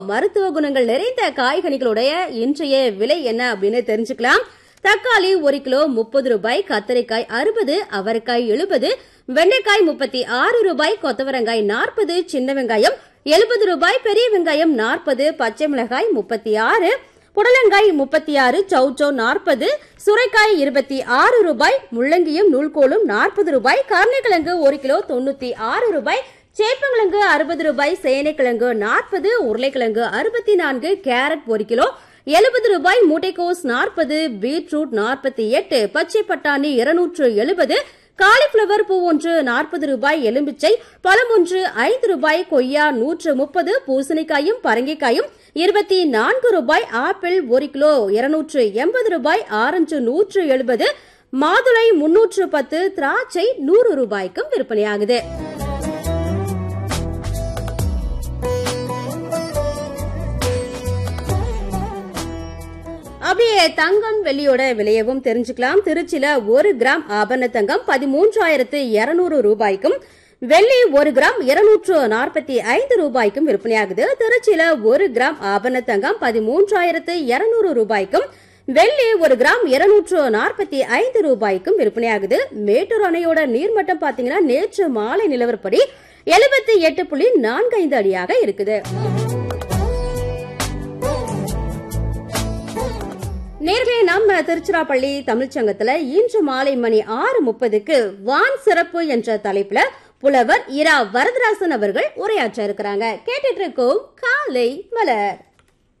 மருத்துவ குணங்கள் நிறைந்த காய்கனிகளுடைய இன்றைய விலை என்ன அப்படின்னு தெரிஞ்சுக்கலாம் தக்காளி ஒரு கிலோ முப்பது ரூபாய் கத்தரிக்காய் அறுபது அவரைக்காய் எழுபது வெண்டைக்காய் முப்பத்தி ஆறு ரூபாய் கொத்தவரங்காய் நாற்பது சின்ன வெங்காயம் எழுபது ரூபாய் பெரிய வெங்காயம் நாற்பது பச்சை மிளகாய் முப்பத்தி ஆறு புடலங்காய் முப்பத்தி ஆறு சௌச்சோ நாற்பது சுரைக்காய் இருபத்தி ஆறு ரூபாய் முள்ளங்கியும் நூல்கோலும் நாற்பது ரூபாய் கருணைக்கிழங்கு ஒரு கிலோ தொண்ணூத்தி ஆறு ரூபாய் சேப்பங்கிழங்கு அறுபது ரூபாய் சேனைக்கிழங்கு நாற்பது உருளைக்கிழங்கு அறுபத்தி நான்கு கேரட் ஒரு கிலோ எழுபது ரூபாய் முட்டைக்கோஸ் நாற்பது பீட்ரூட் நாற்பத்தி எட்டு பச்சை பட்டாணி இருநூற்று எழுபது காலிஃபிளவர் பூ ஒன்று நாற்பது ரூபாய் எலும்பிச்சை பழம் ஒன்று ஐந்து ரூபாய் கொய்யா நூற்று முப்பது பூசணிக்காயும் பரங்கிக்காயும் இருபத்தி நான்கு ரூபாய் ஆப்பிள் ஒரு கிலோ இருநூற்று எண்பது ரூபாய் ஆரஞ்சு நூற்று எழுபது மாதுளை முன்னூற்று பத்து திராட்சை நூறு ரூபாய்க்கும் விற்பனையாகுது அப்படியே தங்கம் வெள்ளியோட விலையவும் தெரிஞ்சுக்கலாம் திருச்சியில ஒரு கிராம் ஆபரண தங்கம் பதிமூன்றாயிரத்து இருநூறு ரூபாய்க்கும் வெள்ளி ஒரு கிராம் இருநூற்று நாற்பத்தி ஐந்து ரூபாய்க்கும் விற்பனையாகுது திருச்சியில ஒரு கிராம் ஆபரண தங்கம் பதிமூன்றாயிரத்து இருநூறு ரூபாய்க்கும் வெள்ளி ஒரு கிராம் இருநூற்று நாற்பத்தி ஐந்து ரூபாய்க்கும் விற்பனையாகுது மேட்டூர் அணையோட நீர்மட்டம் பாத்தீங்கன்னா நேற்று மாலை நிலவரப்படி எழுபத்தி எட்டு புள்ளி நான்கு ஐந்து அடியாக இருக்குது நேர்களே நம்ம திருச்சிராப்பள்ளி தமிழ்ச்சங்கத்துல இன்று மாலை மணி ஆறு முப்பதுக்கு வான் சிறப்பு என்ற தலைப்புல புலவர் இரா வரதராசன் அவர்கள் உரையாற்ற இருக்கிறாங்க கேட்டுட்டு இருக்கோம் காலை மலர்